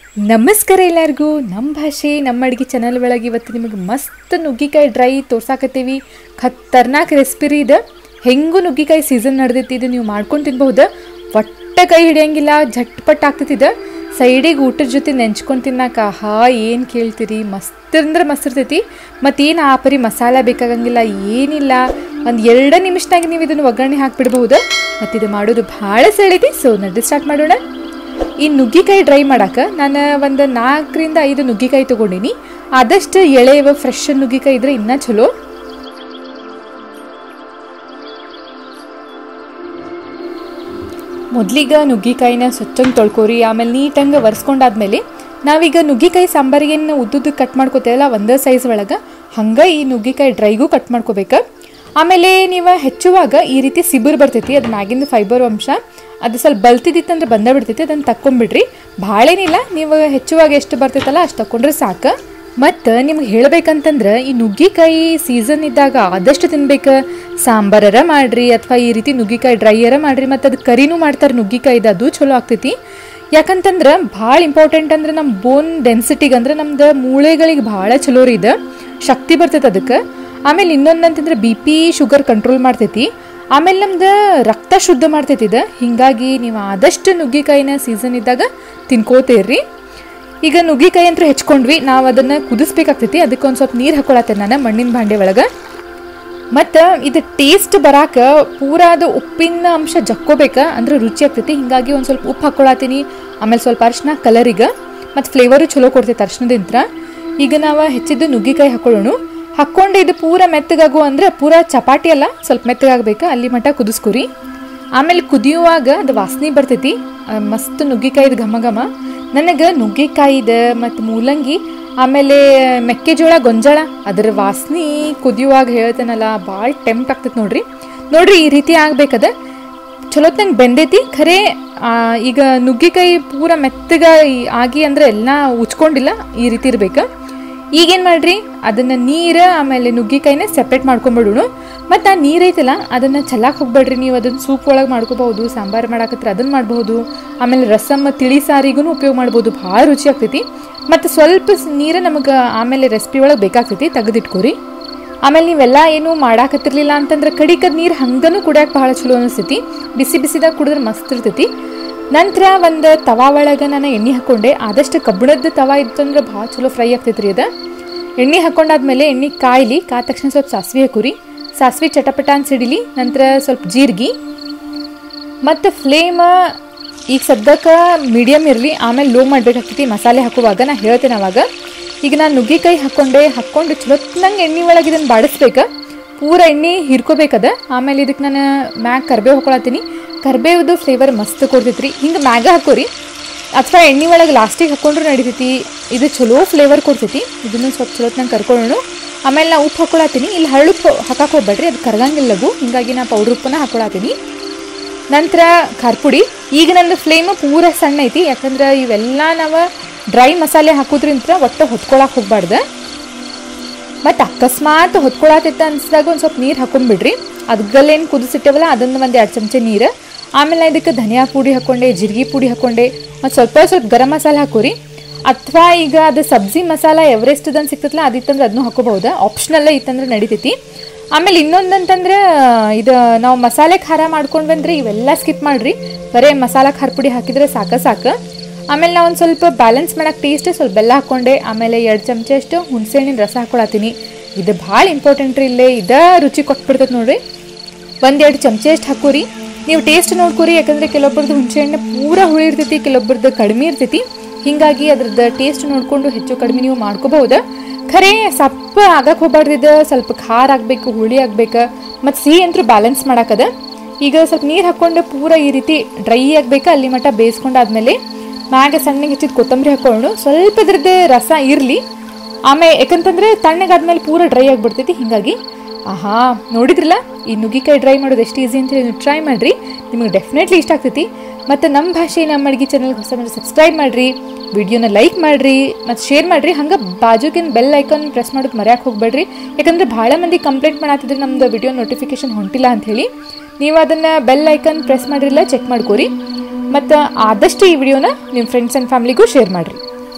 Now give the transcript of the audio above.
ನಮಸ್ಕಾರ ಎಲ್ಲರಿಗೂ ನಮ್ಮ ಭಾಷೆ ನಮ್ಮ ಅಡುಗೆ ಚಾನಲ್ ಒಳಗೆ ಇವತ್ತು ನಿಮಗೆ ಮಸ್ತ್ ನುಗ್ಗಿಕಾಯಿ ಡ್ರೈ ತೋರ್ಸಾಕತ್ತೀವಿ ಖತರ್ನಾಕ್ ರೆಸಿಪಿ ರೀ ಇದು ಹೆಂಗೂ ನುಗ್ಗಿಕಾಯಿ ಸೀಸನ್ ನಡೆದೈತಿ ಇದು ನೀವು ಮಾಡ್ಕೊಂಡು ತಿನ್ಬಹುದು ಒಟ್ಟ ಕೈ ಹಿಡಿಯಂಗಿಲ್ಲ झटपट ಆಗ್ತೈತಿ ಇದು ಸೈಡಿಗೆ ಊಟದ ಜೊತೆ ನೆಂಚ್ಕೊಂಡು ತಿನ್ನಾಕ ಹಾ ಏನು ಕೇಳ್ತೀರಿ ಮಸ್ತ್ ಅಂದ್ರೆ ಮಸ್ತ್ ಇರ್ತೈತಿ ಮತ್ತೇನು ಆ ಪರಿ ಮಸಾಲ ಬೇಕಾಗಂಗಿಲ್ಲ ಏನಿಲ್ಲ ಒಂದು ಎರಡು ನಿಮಿಷನಾಗ ನೀವು ಇದನ್ನು ಒಗ್ಗರಣೆ ಹಾಕ್ಬಿಡ್ಬಹುದು ಮತ್ತು ಇದು ಮಾಡೋದು ಭಾಳ ಸೆಳೈತಿ ಸೊ ನಡ್ರಿ ಸ್ಟಾರ್ಟ್ ಮಾಡೋಣ ಈ ನುಗ್ಗಿಕಾಯಿ ಡ್ರೈ ಮಾಡಕ್ಕೆ ನಾನು ಒಂದು ನಾಲ್ಕರಿಂದ ಐದು ನುಗ್ಗಿಕಾಯಿ ತೊಗೊಂಡಿನಿ ಆದಷ್ಟು ಎಳೆಯವ ಫ್ರೆಶ್ ನುಗ್ಗಿಕಾಯಿ ಇದ್ರೆ ಇನ್ನೂ ಚಲೋ ಮೊದಲಿಗ ನುಗ್ಗಿಕಾಯಿನ ಸ್ವಚ್ಛಂಗೆ ತೊಳ್ಕೊರಿ ಆಮೇಲೆ ನೀಟಂಗೆ ಒರೆಸ್ಕೊಂಡಾದ್ಮೇಲೆ ನಾವೀಗ ನುಗ್ಗಿಕಾಯಿ ಸಾಂಬಾರಿಗೆ ಏನು ಉದ್ದುದ್ದು ಕಟ್ ಮಾಡ್ಕೋತೇವಲ್ಲ ಒಂದೇ ಸೈಜ್ ಒಳಗೆ ಹಂಗೆ ಈ ನುಗ್ಗಿಕಾಯಿ ಡ್ರೈಗೂ ಕಟ್ ಮಾಡ್ಕೋಬೇಕು ಆಮೇಲೆ ನೀವು ಹೆಚ್ಚುವಾಗ ಈ ರೀತಿ ಸಿಬಿರು ಬರ್ತೈತಿ ಅದು ಮ್ಯಾಗಿಂದ ಫೈಬರ್ ಅಂಶ ಅದು ಸ್ವಲ್ಪ ಬಲ್ತಿದ್ದಿತ್ತಂದ್ರೆ ಬಂದೇ ಬಿಡ್ತೈತಿ ಅದನ್ನು ತಕ್ಕೊಂಬಿಡ್ರಿ ಭಾಳೇನಿಲ್ಲ ನೀವು ಹೆಚ್ಚುವಾಗ ಎಷ್ಟು ಬರ್ತೈತಲ್ಲ ಅಷ್ಟು ತಕೊಂಡ್ರೆ ಸಾಕು ಮತ್ತು ನಿಮ್ಗೆ ಹೇಳ್ಬೇಕಂತಂದ್ರೆ ಈ ನುಗ್ಗಿಕಾಯಿ ಸೀಸನ್ ಇದ್ದಾಗ ಆದಷ್ಟು ತಿನ್ಬೇಕು ಸಾಂಬಾರರ ಮಾಡ್ರಿ ಅಥವಾ ಈ ರೀತಿ ನುಗ್ಗಿಕಾಯಿ ಡ್ರೈಯರ ಮಾಡ್ರಿ ಮತ್ತು ಅದು ಕರಿನೂ ಮಾಡ್ತಾರೆ ನುಗ್ಗಿಕಾಯ್ದು ಅದು ಚಲೋ ಆಗ್ತೈತಿ ಯಾಕಂತಂದ್ರೆ ಭಾಳ ಇಂಪಾರ್ಟೆಂಟ್ ಅಂದ್ರೆ ನಮ್ಮ ಬೋನ್ ಡೆನ್ಸಿಟಿಗೆ ಅಂದ್ರೆ ನಮ್ದು ಮೂಳೆಗಳಿಗೆ ಭಾಳ ಚಲೋ ರೀ ಇದು ಶಕ್ತಿ ಬರ್ತೈತೆ ಅದಕ್ಕೆ ಆಮೇಲೆ ಇನ್ನೊಂದು ಅಂತಂದ್ರೆ ಬಿ ಪಿ ಶುಗರ್ ಕಂಟ್ರೋಲ್ ಮಾಡ್ತೈತಿ ಆಮೇಲೆ ನಮ್ದು ರಕ್ತ ಶುದ್ಧ ಮಾಡ್ತೈತಿ ಇದು ಹಿಂಗಾಗಿ ನೀವು ಆದಷ್ಟು ನುಗ್ಗಿಕಾಯಿನ ಸೀಸನ್ ಇದ್ದಾಗ ತಿನ್ಕೋತೀರ್ರಿ ಈಗ ನುಗ್ಗಿಕಾಯಿ ಅಂತೂ ಹೆಚ್ಕೊಂಡ್ವಿ ನಾವು ಅದನ್ನು ಕುದಿಸ್ಬೇಕಾಗ್ತೈತಿ ಅದಕ್ಕೆ ಒಂದು ಸ್ವಲ್ಪ ನೀರು ಹಾಕೊಳತ್ತೇನೆ ನಾನು ಮಣ್ಣಿನ ಭಾಂಡೆ ಒಳಗೆ ಮತ್ತು ಇದು ಟೇಸ್ಟ್ ಬರಾಕ ಪೂರಾ ಅದು ಉಪ್ಪಿನ ಅಂಶ ಜಕ್ಕೋಬೇಕ ಅಂದ್ರೆ ರುಚಿ ಆಗ್ತೈತಿ ಹಿಂಗಾಗಿ ಒಂದು ಸ್ವಲ್ಪ ಉಪ್ಪು ಹಾಕೊಳತ್ತೀನಿ ಆಮೇಲೆ ಸ್ವಲ್ಪ ಅರಿಶಿನ ಕಲರಿಗೆ ಮತ್ತು ಫ್ಲೇವರು ಚಲೋ ಕೊಡ್ತೈತೆ ಅರಿಶಿನದಿಂತ್ರ ಈಗ ನಾವು ಹೆಚ್ಚಿದ್ದು ನುಗ್ಗಿಕಾಯಿ ಹಾಕೊಳ್ಳೋಣ ಹಾಕ್ಕೊಂಡು ಇದು ಪೂರ ಮೆತ್ತಗಾಗು ಅಂದ್ರೆ ಪೂರ ಚಪಾಟಿ ಅಲ್ಲ ಸ್ವಲ್ಪ ಮೆತ್ತಗಾಗಬೇಕು ಅಲ್ಲಿ ಮಟ್ಟ ಕುದಿಸ್ಕೊರಿ ಆಮೇಲೆ ಕುದಿಯುವಾಗ ಅದು ವಾಸನೆ ಬರ್ತೈತಿ ಆ, ಮಸ್ತ್ ನುಗ್ಗಿಕಾಯಿದು ಘಮ ಘಮ ನನಗೆ ನುಗ್ಗಿಕಾಯಿದ ಮತ್ತು ಮೂಲಂಗಿ ಆಮೇಲೆ ಮೆಕ್ಕೆಜೋಳ ಗೊಂಜಾಳ ಅದರ ವಾಸನೆ ಕುದಿಯುವಾಗ ಹೇಳ್ತೇನಲ್ಲ ಭಾಳ ಟೆಂಪ್ ಆಗ್ತೈತಿ ನೋಡ್ರಿ ನೋಡ್ರಿ ಈ ರೀತಿ ಆಗ್ಬೇಕದ ಚಲೋತ್ನಂಗೆ ಬೆಂದೈತಿ ಖರೆ ಆ, ಈಗ ನುಗ್ಗಿಕಾಯಿ ಪೂರ ಮೆತ್ತಗ ಈ- ಆಗಿ ಅಂದ್ರೆ ಎಲ್ಲ ಉಚ್ಕೊಂಡಿಲ್ಲ ಈ ರೀತಿ ಇರ್ಬೇಕು ಈಗೇನು ಮಾಡ್ರಿ ಅದನ್ನ ನೀರು ಆಮೇಲೆ ನುಗ್ಗಿಕಾಯಿನ ಸೆಪ್ರೇಟ್ ಮಾಡ್ಕೊಂಬಿಡೋಣ ಮತ್ತು ಆ ನೀರು ಐತಲ್ಲ ಅದನ್ನ ಚೆಲ್ಲಕ್ಕೆ ಹೋಗ್ಬೇಡ್ರಿ ನೀವು ಅದನ್ನ ಸೂಪ್ ಒಳಗೆ ಮಾಡ್ಕೋಬಹುದು ಸಾಂಬಾರು ಮಾಡಾಕತ್ರ ಅದನ್ನ ಮಾಡಬಹುದು ಆಮೇಲೆ ರಸಮ್ ತಿಳಿ ಸಾರಿಗೂ ಉಪಯೋಗ ಮಾಡ್ಬೋದು ಭಾಳ ರುಚಿ ಆಗ್ತೈತಿ ಮತ್ತು ಸ್ವಲ್ಪ ನೀರು ನಮಗೆ ಆಮೇಲೆ ರೆಸಿಪಿ ಒಳಗೆ ಬೇಕಾಗ್ತೈತಿ ತೆಗೆದಿಟ್ಕೋರಿ ಆಮೇಲೆ ನೀವೆಲ್ಲ ಏನು ಮಾಡಾಕತ್ತಿರ್ಲಿಲ್ಲ ಅಂತಂದ್ರೆ ಕಡಿಕದ ನೀರು ಹಂಗನೂ ಕುಡಿಯೋಕೆ ಭಾಳ ಚಲೋ ಅನಿಸ್ತೈತಿ ಬಿಸಿ ಬಿಸಿದಾಗ ಕುಡಿದ್ರೆ ಮಸ್ತ್ ಇರ್ತೈತಿ ನಂತರ ಒಂದು ತವಾ ಒಳಗೆ ನಾನು ಎಣ್ಣೆ ಹಾಕ್ಕೊಂಡೆ ಆದಷ್ಟು ಕಬ್ಬಿಣದ ತವಾ ಇತ್ತು ಅಂದ್ರೆ ಭಾಳ ಚಲೋ ಫ್ರೈ ಆಗ್ತೈತಿ ರೀ ಅದು ಎಣ್ಣೆ ಹಾಕ್ಕೊಂಡಾದ್ಮೇಲೆ ಎಣ್ಣೆ ಕಾಯ್ಲಿ ಕಾದ ತಕ್ಷಣ ಸ್ವಲ್ಪ ಸಾಸಿವೆ ಹಾಕುರಿ ಸಾಸಿವೆ ಚಟಪಟ ಅಂತ ಸಿಡಿಲಿ ನಂತರ ಸ್ವಲ್ಪ ಜೀರಿಗೆ ಮತ್ತು ಫ್ಲೇಮ್ ಈಗ ಸದ್ಯಕ್ಕೆ ಮೀಡಿಯಮ್ ಇರಲಿ ಆಮೇಲೆ ಲೋ ಮಾಡಬೇಕಾಗ್ತೈತಿ ಮಸಾಲೆ ಹಾಕುವಾಗ ನಾ ಹೇಳ್ತೇನೆ ಅವಾಗ ಈಗ ನಾನು ನುಗ್ಗಿಕಾಯಿ ಹಾಕ್ಕೊಂಡೆ ಹಾಕ್ಕೊಂಡು ಚಲೋತ್ನಂಗೆ ಎಣ್ಣೆ ಒಳಗೆ ಇದನ್ನು ಬಾಡಿಸ್ಬೇಕು ಪೂರ ಎಣ್ಣೆ ಹಿರ್ಕೋಬೇಕದ ಆಮೇಲೆ ಇದಕ್ಕೆ ನಾನು ಮ್ಯಾಗ ಕರ್ಬೇವು ಹಾಕೊಳತ್ತೀನಿ ಕರ್ಬೇವ್ದು ಫ್ಲೇವರ್ ಮಸ್ತ್ ಕೊಡ್ತೈತಿ ರೀ ಹಿಂಗೆ ಮ್ಯಾಗ ಹಾಕೋರಿ ಅಥವಾ ಎಣ್ಣೆ ಒಳಗೆ ಲಾಸ್ಟಿಗೆ ಹಾಕೊಂಡ್ರು ನಡಿತೈತಿ ಇದು ಚಲೋ ಫ್ಲೇವರ್ ಕೊಡ್ತೈತಿ ಇದನ್ನು ಸ್ವಲ್ಪ ಚಲೋತ್ನಂಗೆ ಕರ್ಕೊಳ್ಳೋಣ ಆಮೇಲೆ ನಾ ಉಪ್ಪು ಹಾಕೊಳತ್ತೀನಿ ಇಲ್ಲಿ ಹಳ್ಳು ಉಪ್ಪು ಹಾಕಕ್ಕೆ ಹೋಗ್ಬೇಡ್ರಿ ಅದು ಕರಗಂಗಿಲ್ಲಗು ಹಿಂಗಾಗಿ ನಾ ಪೌಡ್ರ್ ಉಪ್ಪನ್ನ ಹಾಕೊಳತ್ತೀನಿ ನಂತರ ಖಾರಪುಡಿ ಈಗ ನಂದು ಫ್ಲೇಮ್ ಪೂರ ಸಣ್ಣ ಐತಿ ಯಾಕಂದ್ರೆ ಇವೆಲ್ಲ ನಾವು ಡ್ರೈ ಮಸಾಲೆ ಹಾಕೋದ್ರಿಂದ ಒಟ್ಟು ಹೊತ್ಕೊಳಕ್ಕೆ ಹೋಗ್ಬಾರ್ದು ಮತ್ತು ಅಕಸ್ಮಾತ್ ಹೊತ್ಕೊಳತಿತ್ತ ಅನ್ಸಿದಾಗ ಒಂದು ಸ್ವಲ್ಪ ನೀರು ಹಾಕೊಂಡ್ಬಿಡ್ರಿ ಅದ್ರಲ್ಲೇನು ಕುದಿಸಿಟ್ಟೇವಲ್ಲ ಅದನ್ನು ಒಂದು ಎರಡು ಚಮಚ ನೀರು ಆಮೇಲೆ ಇದಕ್ಕೆ ಧನಿಯಾ ಪುಡಿ ಹಾಕ್ಕೊಂಡೆ ಜೀರಿಗೆ ಪುಡಿ ಹಾಕ್ಕೊಂಡೆ ಮತ್ತು ಸ್ವಲ್ಪ ಸ್ವಲ್ಪ ಗರಂ ಮಸಾಲೆ ಹಾಕೋರಿ ಅಥವಾ ಈಗ ಅದು ಸಬ್ಜಿ ಮಸಾಲ ಎವರೆಸ್ಟ್ದಂದು ಸಿಗ್ತದಲ್ಲ ಅದಿತ್ತಂದ್ರೆ ಅದನ್ನು ಹಾಕೋಬಹುದು ಆಪ್ಷನಲ್ಲ ಇತ್ತಂದ್ರೆ ನಡಿತೈತಿ ಆಮೇಲೆ ಇನ್ನೊಂದು ಅಂತಂದ್ರೆ ಇದು ನಾವು ಮಸಾಲೆ ಖಾರ ಮಾಡ್ಕೊಂಡು ಬಂದ್ರೆ ಇವೆಲ್ಲ ಸ್ಕಿಪ್ ಮಾಡ್ರಿ ಬರೀ ಮಸಾಲ ಖಾರ ಪುಡಿ ಹಾಕಿದ್ರೆ ಸಾಕ ಸಾಕು ಆಮೇಲೆ ನಾವು ಒಂದು ಸ್ವಲ್ಪ ಬ್ಯಾಲೆನ್ಸ್ ಮಾಡಕ್ಕೆ ಟೇಸ್ಟ್ ಸ್ವಲ್ಪ ಬೆಲ್ಲ ಹಾಕ್ಕೊಂಡೆ ಆಮೇಲೆ ಎರಡು ಚಮಚ ಅಷ್ಟು ಹುಣಸೆಹಣ್ಣಿನ ರಸ ಹಾಕೊಳತ್ತೀನಿ ಇದು ಭಾಳ ಇಂಪಾರ್ಟೆಂಟ್ ರೀ ಇಲ್ಲೇ ಇದ ರುಚಿ ಕೊಟ್ಬಿಡ್ತೈತೆ ನೋಡ್ರಿ ಒಂದೆರಡು ಚಮಚ ಅಷ್ಟು ಹಾಕೋರಿ ನೀವು ಟೇಸ್ಟ್ ನೋಡ್ಕೊರಿ ಯಾಕಂದ್ರೆ ಕೆಲವೊಬ್ರದ್ದು ಹುಣಸೆಹಣ್ಣು ಪೂರ ಹುಳಿ ಇರ್ತೈತಿ ಕೆಲವೊಬ್ರದ್ದು ಕಡಿಮೆ ಇರ್ತೈತಿ ಹಿಂಗಾಗಿ ಅದ್ರದ್ದು ಟೇಸ್ಟ್ ನೋಡ್ಕೊಂಡು ಹೆಚ್ಚು ಕಡಿಮೆ ನೀವು ಮಾಡ್ಕೋಬಹುದು ಖರೆ ಸಪ್ಪ ಆಗಕ್ಕೆ ಹೋಗ್ಬಾರ್ದಿದ್ದು ಸ್ವಲ್ಪ ಖಾರ ಆಗಬೇಕು ಹುಳಿ ಆಗ್ಬೇಕು ಮತ್ತು ಸಿಹಿ ಅಂತೂ ಬ್ಯಾಲೆನ್ಸ್ ಮಾಡಾಕದ ಈಗ ಸ್ವಲ್ಪ ನೀರು ಹಾಕ್ಕೊಂಡು ಪೂರ ಈ ರೀತಿ ಡ್ರೈ ಆಗಬೇಕು ಅಲ್ಲಿ ಮಟ್ಟ ಬೇಯಿಸ್ಕೊಂಡಾದ್ಮೇಲೆ ಮ್ಯಾಗ ಸಣ್ಣಗೆ ಹೆಚ್ಚಿದ ಕೊತ್ತಂಬರಿ ಹಾಕೊಂಡು ಸ್ವಲ್ಪ ಇದ್ರದ್ದು ರಸ ಇರಲಿ ಆಮೇಲೆ ಯಾಕಂತಂದ್ರೆ ತಣ್ಣಗಾದ್ಮೇಲೆ ಪೂರ ಡ್ರೈ ಆಗಿಬಿಡ್ತೈತಿ ಹಿಂಗಾಗಿ ಆಹಾ ನೋಡಿದ್ರಲ್ಲ ಈ ನುಗ್ಗಿಕಾಯಿ ಡ್ರೈ ಮಾಡೋದು ಎಷ್ಟು ಈಸಿ ಅಂತ ಹೇಳಿ ನೀವು ಟ್ರೈ ಮಾಡಿರಿ ನಿಮಗೆ ಡೆಫಿನೆಟ್ಲಿ ಇಷ್ಟ ಆಗ್ತೈತಿ ಮತ್ತು ನಮ್ಮ ಭಾಷೆ ನಮ್ಮ ಅಡುಗೆ ಚಾನಲ್ಗೆ ಹೊಸ ಮೇಲೆ ಸಬ್ಸ್ಕ್ರೈಬ್ ಮಾಡಿರಿ ವಿಡಿಯೋನ ಲೈಕ್ ಮಾಡಿರಿ ಮತ್ತು ಶೇರ್ ಮಾಡಿರಿ ಹಂಗೆ ಬಾಜುಗಿನ ಬೆಲ್ ಐಕಾನ್ ಪ್ರೆಸ್ ಮಾಡೋದು ಮರ್ಯಾಕೆ ಹೋಗ್ಬೇಡ್ರಿ ಯಾಕಂದ್ರೆ ಭಾಳ ಮಂದಿ ಕಂಪ್ಲೇಂಟ್ ಮಾಡತ್ತಿದ್ರೆ ನಮ್ದು ವಿಡಿಯೋ ನೋಟಿಫಿಕೇಶನ್ ಹೊಂಟಿಲ್ಲ ಅಂಥೇಳಿ ನೀವು ಅದನ್ನು ಬೆಲ್ ಐಕಾನ್ ಪ್ರೆಸ್ ಮಾಡಿರಲ್ಲ ಚೆಕ್ ಮಾಡ್ಕೋರಿ ಮತ್ತು ಆದಷ್ಟು ಈ ವಿಡಿಯೋನ ನಿಮ್ಮ ಫ್ರೆಂಡ್ಸ್ ಆ್ಯಂಡ್ ಫ್ಯಾಮ್ಲಿಗೂ ಶೇರ್ ಮಾಡಿರಿ